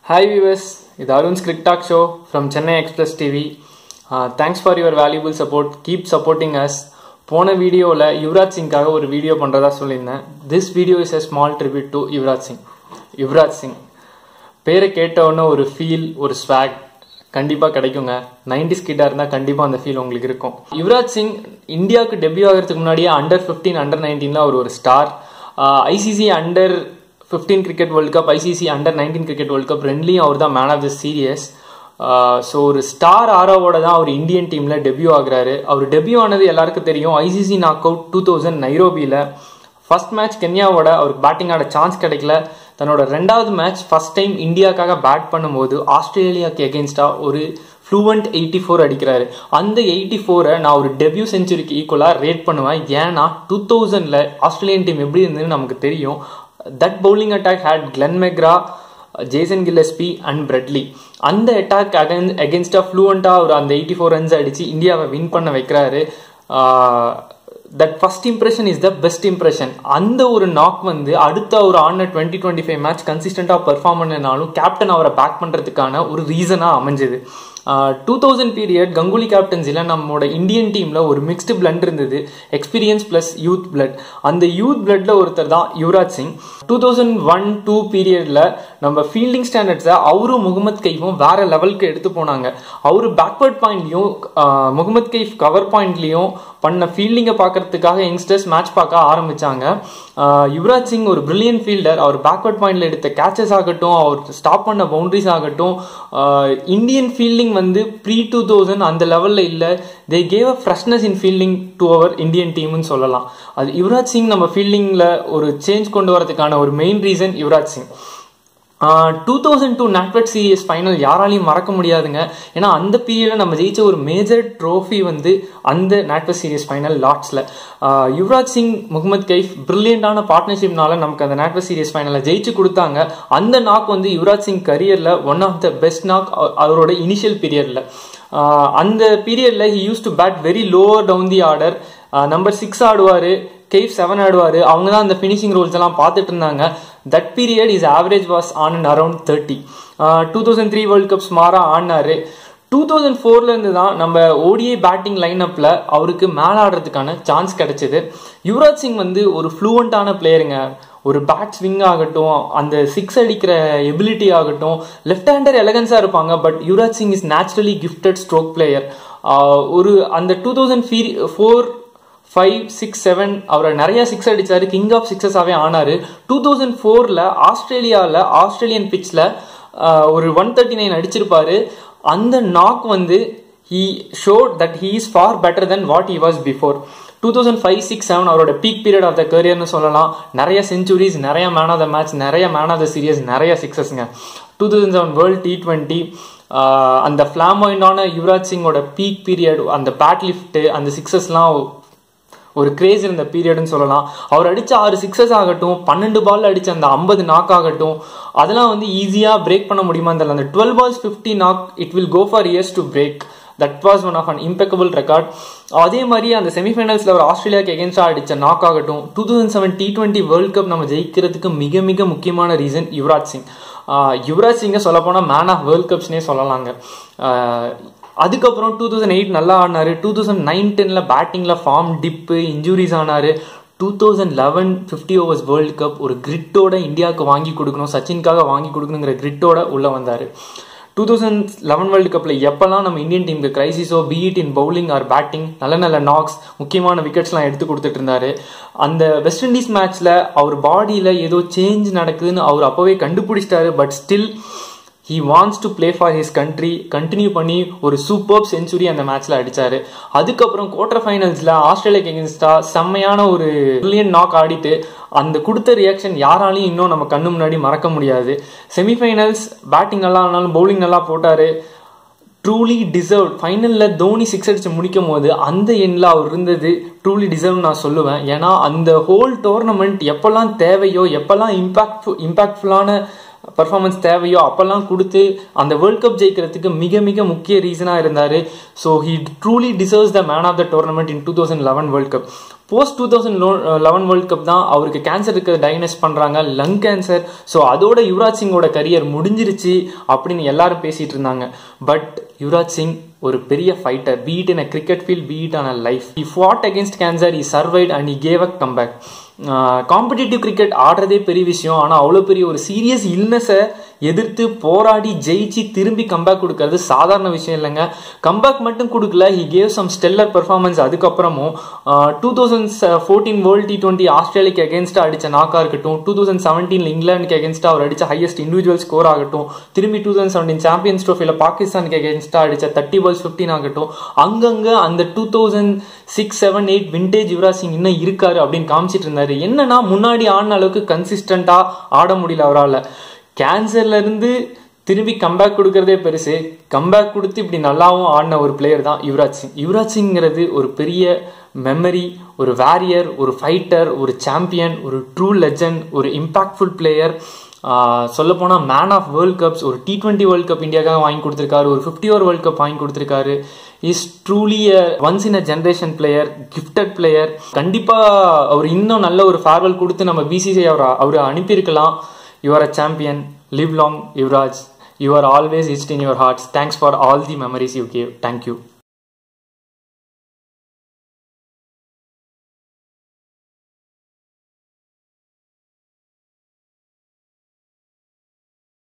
hi viewers இது Arun's crick talk show from Chennai express TV thanks for your valuable support keep supporting us போன வீடியோவில் யுவராஜ் சிங்காக ஒரு video பண்ணுறதா சொல்லியிருந்தேன் this video is a small tribute to Yuvraj Singh Yuvraj Singh பேரை கேட்டவுடனே ஒரு ஃபீல் ஒரு ஸ்வாக் கண்டிப்பாக கிடைக்குங்க நைன்டிஸ் கிட்டாக இருந்தால் கண்டிப்பாக அந்த ஃபீல் உங்களுக்கு இருக்கும் யுவராஜ் சிங் இந்தியாவுக்கு டெபியூ ஆகிறதுக்கு முன்னாடியே அண்டர் ஃபிஃப்டீன் அண்டர் நைன்டீனில் அவர் ஒரு star ICC under fifteen cricket world cup ICC under nineteen cricket world cup ரெண்டுலேயும் அவர் தான் man of the series so ஒரு ஸ்டார் ஆரோவோட தான் அவர் இந்தியன் டீமில் டெபியூ ஆகுறாரு அவர் டெபியூ ஆனது எல்லாருக்கும் தெரியும் ICC knock out two thousand நைரோபியில் ஃபர்ஸ்ட் மேட்ச் கென்யாவோட அவருக்கு பேட்டிங் ஆட சான்ஸ் கிடைக்கல தன்னோட ரெண்டாவது மேட்ச் ஃபர்ஸ்ட் டைம் இந்தியாக்காக பேட் பண்ணும்போது ஆஸ்திரேலியாவுக்கு எகென்ஸ்டாக ஒரு ஃப்ளூவெண்ட் எயிட்டி ஃபோர் அடிக்கிறாரு அந்த எயிட்டி ஃபோரை நான் ஒரு டெபியூ செஞ்சுரிக்கு ஈக்குவலாக ரேட் பண்ணுவேன் ஏன்னா டூ தௌசண்டில் ஆஸ்திரேலியன் டீம் எப்படி இருந்ததுன்னு நமக்கு தெரியும் that bowling attack had Glenn McGrath Jason Gillespie and Brett Lee அந்த அட்டாக் அகன் அகேன்ஸ்டாக ஃப்ளூவெண்ட்டாக அவர் அந்த எயிட்டி ஃபோர் ரன்ஸ் அடித்து இந்தியாவை வின் பண்ண வைக்கிறாரு that first impression is the best impression அந்த ஒரு நாக் வந்து அடுத்த ஒரு ஆன டுவெண்ட்டி டுவெண்ட்டி ஃபைவ் மேட்ச் கன்சிஸ்டண்டாக பெர்ஃபார்ம் பண்ணனாலும் கேப்டன் அவரை பேக் பண்ணுறதுக்கான ஒரு ரீசனாக அமைஞ்சது டூ தௌசண்ட் பீரியட் கங்குலி கேப்டன்சியில் நம்மளோட இந்தியன் டீமில் ஒரு மிக்ஸ்டு பிளட் இருந்தது எக்ஸ்பீரியன்ஸ் ப்ளஸ் யூத் பிளட் அந்த யூத் பிளட்ல ஒருத்தர் தான் Yuvraj Singh two thousand one two பீரியடில் நம்ம ஃபீல்டிங் ஸ்டாண்டர்ட்ஸை அவரும் முகமது கைஃபும் வேற லெவலுக்கு எடுத்து போனாங்க அவரு பேக்வர்ட் பாயிண்ட்லையும் முகமது கைஃப் கவர் பாயிண்ட்லையும் பண்ண ஃபீல்டிங்கை பார்க்கறதுக்காக யங்ஸ்டர்ஸ் மேட்ச் பார்க்க ஆரம்பிச்சாங்க யுவராஜ் சிங் ஒரு பிரில்லியன் ஃபீல்டர் அவர் பேக்வர்ட் பாயிண்ட்ல எடுத்த கேச்சஸ் ஆகட்டும் அவர் ஸ்டாப் பண்ண பவுண்டரிஸ் ஆகட்டும் இந்தியன் ஃபீல்டிங் வந்து ப்ரீ டூ தௌசண்ட் அந்த லெவலில் இல்லை they gave a freshness in fielding to அவர் இந்தியன் டீம்னு சொல்லலாம் அது யுவராஜ் சிங் நம்ம ஃபீல்டிங்கில் ஒரு சேஞ்ச் கொண்டு வரதுக்கான ஒரு main reason Yuvraj Singh two thousand two NatWest series final யாராலையும் மறக்க முடியாதுங்க ஏன்னா அந்த பீரியடில் நம்ம ஜெயிச்ச ஒரு மேஜர் ட்ரோஃபி வந்து அந்த நாட்வெட் சீரியஸ் ஃபைனல் லாட்ஸில் யுவராஜ் சிங் முகமது கைஃப் பிரில்லியண்டான பார்ட்னர்ஷிப்னால நமக்கு அந்த நாட்வெட் சீரியஸ் ஃபைனலில் ஜெயிச்சு கொடுத்தாங்க அந்த நாக் வந்து யுவராஜ் சிங் கரியரில் one of the best knock அவரோட இனிஷியல் பீரியடில் அந்த பீரியடில் he use to bat very lower down the order number six ஆடுவார் கெய்ஃப் செவன் ஆடுவார் அவங்க தான் அந்த ஃபினிஷிங் ரோல்ஸ் எல்லாம் பார்த்துட்டு இருந்தாங்க that period is average was on and around thirty two thousand three world cups மாறா ஆடினாரு டூ தௌசண்ட் ஃபோர்லேருந்து தான் நம்ம ஓடிஐ பேட்டிங் லைனப்பில் அவருக்கு மேலே ஆடுறதுக்கான சான்ஸ் கிடைச்சிது யுவராஜ் சிங் வந்து ஒரு ஃப்ளூவெண்ட்டான பிளேயருங்க ஒரு பேட் ஸ்விங் ஆகட்டும் அந்த சிக்ஸ் அடிக்கிற எபிலிட்டி ஆகட்டும் லெஃப்ட் ஹேண்டர் எலகன்ஸாக இருப்பாங்க but Yuvraj Singh is naturally gifted stroke player ஒரு அந்த டூ தௌசண்ட் ஃபீ ஃபோர் ஃபைவ் சிக்ஸ் செவன் அவரை நிறைய சிக்ஸ் அடிச்சாரு கிங் ஆஃப் சிக்ஸஸாகவே ஆனாரு டூ தௌசண்ட் ஃபோரில் ஆஸ்திரேலியாவில் ஆஸ்திரேலியன் பிச்சில் ஒரு ஒன் தேர்ட்டி நைன் அடிச்சிருப்பாரு அந்த நாக் வந்து he showed that he is far better than what he was before two thousand five six seven அவரோட பீக் பீரியட் ஆஃப் த கரியர்னு சொல்லலாம் நிறைய செஞ்சுரிஸ் நிறைய மேன் ஆஃப் த மேட்ச் நிறைய மேன் ஆஃப் த சீரியஸ் நிறைய சிக்ஸஸ்ங்க two thousand seven world T twenty அந்த ஃபிளாமாயிண்டான யுவராஜ் சிங்கோட பீக் பீரியட் அந்த பேட் லிஃப்ட் அந்த சிக்ஸஸ்லாம் ஒரு கிரேஸ் இருந்த பீரியட்னு சொல்லலாம் அவர் அடித்த ஆறு சிக்ஸஸ் ஆகட்டும் பன்னெண்டு பால் அடித்த அந்த ஐம்பது நாக் ஆகட்டும் அதெல்லாம் வந்து ஈஸியாக பிரேக் பண்ண முடியுமா தெரியல அந்த twelve balls fifty knock it will go for years to break that was one of an impeccable record அதே மாதிரி அந்த செமிஃபைனல்ஸில் ஒரு ஆஸ்திரேலியாவுக்கு எகென்ஸ்டாக அடித்த நாக் ஆகட்டும் two thousand seven T twenty world cup நம்ம ஜெயிக்கிறதுக்கு மிக மிக முக்கியமான ரீசன் யுவராஜ் சிங் யுவராஜ் சிங்கை சொல்லப்போனால் மேன் ஆஃப் வேர்ல்ட் கப்ஸ்னே சொல்லலாங்க அதுக்கப்புறம் டூ தௌசண்ட் எயிட் நல்லா ஆடினாரு டூ தௌசண்ட் நைன் டென்ல பேட்டிங்கில் ஃபார்ம் டிப்பு இன்ஜுரிஸ் ஆனாரு two thousand eleven fifty overs world cup ஒரு கிரிட்டோட இந்தியாவுக்கு வாங்கி கொடுக்கணும் சச்சின்காக வாங்கி கொடுக்கணுங்கிற கிரிட்டோட உள்ள வந்தார் டூ தௌசண்ட் லெவன் வேர்ல்டு கப்பில் எப்போல்லாம் நம்ம இந்தியன் டீமுக்கு கிரைசிஸோ be it in bowling or batting நல்ல நல்ல நாக்ஸ் முக்கியமான விக்கெட்ஸ்லாம் எடுத்து கொடுத்துட்டு இருந்தாரு அந்த வெஸ்ட் இண்டீஸ் மேட்ச்சில் அவர் பாடியில் ஏதோ சேஞ்ச் நடக்குதுன்னு அவர் அப்போவே கண்டுபிடிச்சிட்டாரு but still he wants to play for his country continue பண்ணி ஒரு சூப்பர் செஞ்சுரி அந்த மேட்ச்ல அடிச்சாரு அதுக்கப்புறம் குவார்டர் ஃபைனல்ஸ்ல ஆஸ்திரேலியாக்கு எகென்ஸ்டா செம்மையான ஒரு பிரில்லியன் நாக் ஆடிட்டு அந்த கொடுத்த ரியாக்ஷன் யாராலையும் இன்னும் நம்ம கண்ணு முன்னாடி மறக்க முடியாது செமிஃபைனல்ஸ் பேட்டிங் நல்லா ஆனாலும் பவுலிங் நல்லா போட்டாரு ட்ரூலி டிசர்வ் ஃபைனலில் தோனி சிக்ஸ் அடிச்சு முடிக்கும் போது அந்த எண்ணில் அவர் இருந்தது ட்ரூலி டிசர்வ் நான் சொல்லுவேன் ஏன்னா அந்த ஹோல் டோர்னமெண்ட் எப்பெல்லாம் தேவையோ எப்பெல்லாம் இம்பாக்ட் இம்பாக்ட்ஃபுல்லான பர்ஃபார்மன்ஸ் தேவையோ அப்பெல்லாம் கொடுத்து அந்த வேர்ல்ட் கப் ஜெயிக்கிறதுக்கு மிக மிக முக்கிய ரீசனாக இருந்தார் so he truly deserves the man of the tournament in two thousand eleven world cup post two thousand eleven world cup தான் அவருக்கு கேன்சர் இருக்கிறத டயக்னஸ் பண்ணுறாங்க லங் கேன்சர் ஸோ அதோட யுவராஜ் சிங்கோட கரியர் முடிஞ்சிருச்சு அப்படின்னு எல்லாரும் பேசிட்டு இருந்தாங்க பட் யுவராஜ் சிங் ஒரு பெரிய fighter be it in a cricket field be it on a life he fought against cancer he survived and he gave a comeback competitive cricket ஆடுறதே பெரிய விஷயம் ஆனால் அவ்வளோ பெரிய ஒரு சீரியஸ் இல்னஸை எதிர்த்து போராடி ஜெயிச்சு திரும்பி கம்பேக் கொடுக்கறது சாதாரண விஷயம் இல்லைங்க கம்பேக் மட்டும் கொடுக்கல he gave some stellar performance அதுக்கப்புறமும் two thousand fourteen world T twenty ஆஸ்திரேலியாக்கு அகேன்ஸ்டாக அடித்த நாக்காக இருக்கட்டும் டூ தௌசண்ட் செவன்டீன் இங்கிலாந்துக்கு அகேன்ஸ்டாக அவர் அடித்த ஹையஸ்ட் இண்டிவிஜுவல் ஸ்கோர் ஆகட்டும் திரும்பி டூ தௌசண்ட் செவன்டீன் சாம்பியன்ஸ் ட்ரோஃபியில் பாகிஸ்தானுக்கு அகேன்ஸ்டாக அடித்த தேர்ட்டி பால்ஸ் ஃபிஃப்டீன் ஆகட்டும் அங்கங்கே அந்த two thousand six seven eight vintage Yuvraj Singh இன்னும் இருக்காரு அப்படின்னு காமிச்சிட்டு இருந்தாரு என்னன்னா முன்னாடி ஆடின அளவுக்கு கன்சிஸ்டண்டா ஆட முடியல அவரால் கேன்சர்ல இருந்து திரும்பி கம்பேக் கொடுக்கறதே பெருசு கம்பேக் கொடுத்து இப்படி நல்லாவும் ஆடின ஒரு பிளேயர் தான் யுவராஜ் சிங் யுவராஜ் சிங்கிறது ஒரு பெரிய மெமரி ஒரு வேரியர் ஒரு ஃபைட்டர் ஒரு சாம்பியன் ஒரு ட்ரூ லெஜண்ட் ஒரு இம்பாக்ட்ஃபுல் பிளேயர் சொல்லப்போனால் மேன் ஆஃப் வேர்ல்ட் கப்ஸ் ஒரு டி ட்வெண்ட்டி வேர்ல்ட் கப் இந்தியாவுக்காக வாங்கி கொடுத்துருக்காரு ஒரு ஃபிஃப்டி ஓவர் வேர்ல்ட் கப் வாங்கி கொடுத்துருக்காரு is truly a once in a generation player gifted player கண்டிப்பாக அவர் இன்னும் நல்ல ஒரு ஃபேர்வெல் கொடுத்து நம்ம பிசிசி அவர் அவர் அனுப்பியிருக்கலாம் you're a champion live long Yuvraj you are always is in your hearts thanks for all the memories you gave thank you